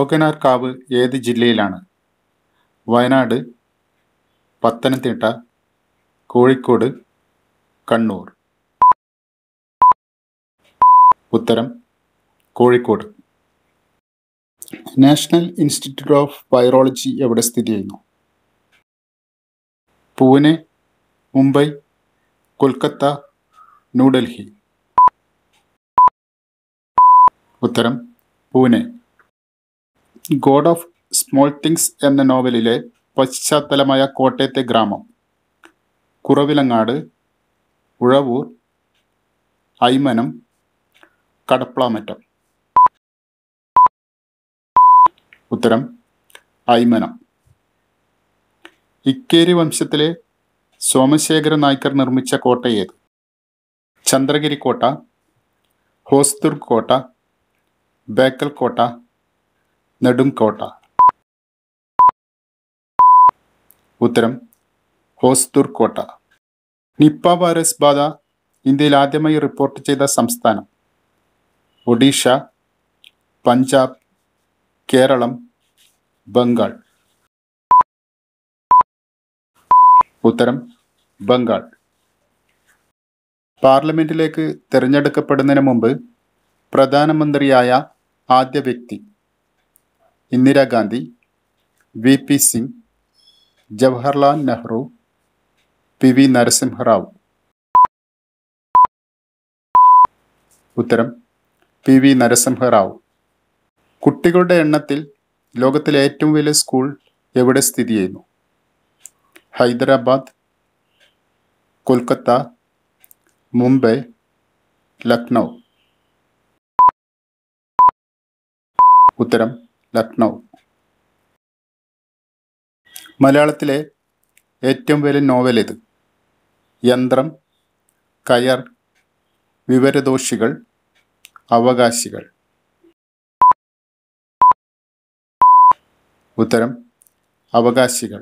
കോകനാർക്കാവ് ഏത് ജില്ലയിലാണ് വയനാട് പത്തനംതിട്ട കോഴിക്കോട് കണ്ണൂർ ഉത്തരം Kozhikode national institute of virology എവിടെ സ്ഥിതി ചെയ്യുന്നു പൂനെ മുംബൈ കൊൽക്കത്ത ന്യൂഡൽഹി ഉത്തരം Pune God of small things എന്ന നോവലിലെ പശ്ചാത്തലമായ കോട്ടയത്തെ ഗ്രാമം കുറവിലങ്ങാട് ഉഴവൂർ ഐമനം കടപ്ലാമറ്റം ഉത്തരം ഐമനം ഇക്കേരി വംശത്തിലെ സോമശേഖര നായ്ക്കർ നിർമ്മിച്ച കോട്ട ഏത് ചന്ദ്രഗിരി കോട്ട ഹോസ്ദുർഗ് കോട്ട ബേക്കൽ കോട്ട നെടും കോട്ട ഉത്തരം ഹോസ്ദുർഗ് കോട്ട നിപ്പ വൈറസ് ബാധ ഇന്ത്യയിൽ ആദ്യമായി റിപ്പോർട്ട് ചെയ്ത സംസ്ഥാനം ഒഡീഷ പഞ്ചാബ് കേരളം ബംഗാൾ ഉത്തരം ബംഗാൾ പാർലമെന്റിലേക്ക് തിരഞ്ഞെടുക്കപ്പെടുന്നതിന് മുമ്പ് പ്രധാനമന്ത്രിയായ ആദ്യ വ്യക്തി Indira Gandhi V P Singh Jawaharlal Nehru P V Narasimha Rao ഉത്തരം പി വി നരസിംഹറാവു കുട്ടികളുടെ എണ്ണത്തിൽ ലോകത്തിലെ ഏറ്റവും വലിയ സ്കൂൾ എവിടെ സ്ഥിതി ചെയ്യുന്നു ഹൈദരാബാദ് കൊൽക്കത്ത മുംബൈ ലക്നൗ ഉത്തരം ലക്നൗ മലയാളത്തിലെ ഏറ്റവും വലിയ നോവൽ ഇത് യന്ത്രം കയർ വിവരദോഷികൾ അവകാശികൾ ഉത്തരം അവകാശികൾ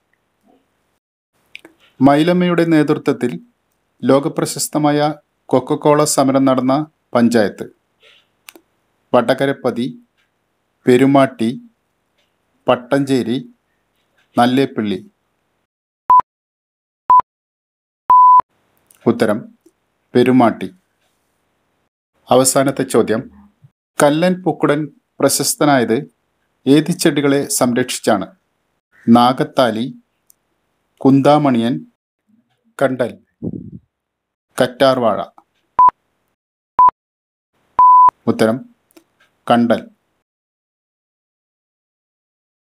മൈലമ്മയുടെ നേതൃത്വത്തിൽ ലോകപ്രശസ്തമായ കൊക്കക്കോള സമരം നടന്ന പഞ്ചായത്ത് വടകരപ്പതി പെരുമാട്ടി പട്ടഞ്ചേരി നല്ലേപ്പിള്ളി ഉത്തരം പെരുമാട്ടി അവസാനത്തെ ചോദ്യം കല്ലൻ പൂക്കുടൻ പ്രശസ്തനായത് ഏത് ചെടികളെ സംരക്ഷിച്ചാണ് നാഗത്താലി കുന്താമണിയൻ കണ്ടൽ കറ്റാർവാഴ ഉത്തരം കണ്ടൽ